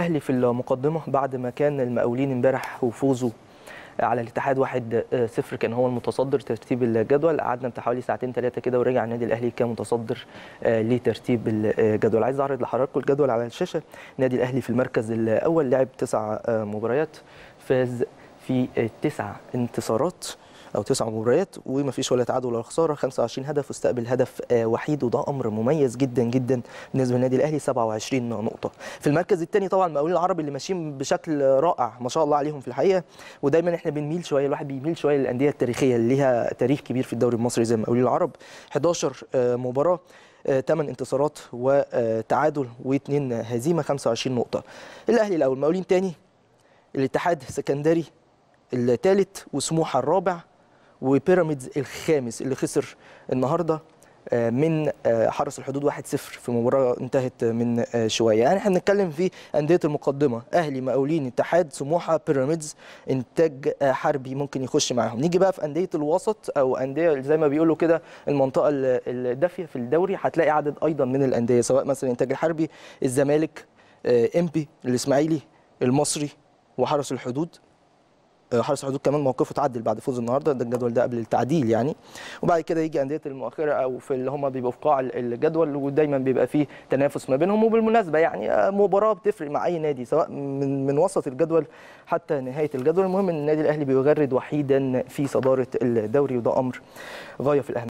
الاهلي في المقدمه بعد ما كان المقاولين امبارح وفوزه على الاتحاد واحد صفر كان هو المتصدر ترتيب الجدول قعدنا حوالي ساعتين ثلاثه كده ورجع النادي الاهلي كمتصدر لترتيب الجدول عايز اعرض لحضراتكم الجدول على الشاشه النادي الاهلي في المركز الاول لعب تسع مباريات فاز في تسع انتصارات او تسع مباريات وما فيش ولا تعادل ولا خساره 25 هدف واستقبل هدف وحيد وده امر مميز جدا جدا بالنسبه للنادي الاهلي 27 نقطه في المركز الثاني طبعا المقاولين العرب اللي ماشيين بشكل رائع ما شاء الله عليهم في الحقيقه ودايما احنا بنميل شويه الواحد بيميل شويه للانديه التاريخيه اللي ليها تاريخ كبير في الدوري المصري زي المقاولين العرب 11 مباراه 8 انتصارات وتعادل واثنين هزيمه 25 نقطه الاهلي الاول المقاولين ثاني الاتحاد السكندري الثالث وسموحه الرابع وبيراميدز الخامس اللي خسر النهارده من حرس الحدود 1-0 في مباراه انتهت من شويه يعني احنا بنتكلم في انديه المقدمه اهلي مقاولين اتحاد سموحه بيراميدز انتاج حربي ممكن يخش معاهم نيجي بقى في انديه الوسط او انديه زي ما بيقولوا كده المنطقه الدافيه في الدوري هتلاقي عدد ايضا من الانديه سواء مثلا انتاج الحربي الزمالك امبي الاسماعيلي المصري وحرس الحدود حرس الحدود كمان موقفه اتعدل بعد فوز النهارده ده الجدول ده قبل التعديل يعني وبعد كده يجي انديه المؤخره او في اللي هم بيبقوا في قاع الجدول ودايما بيبقى فيه تنافس ما بينهم وبالمناسبه يعني مباراه بتفرق مع اي نادي سواء من من وسط الجدول حتى نهايه الجدول المهم ان النادي الاهلي بيغرد وحيدا في صداره الدوري وده امر غايه في الاهميه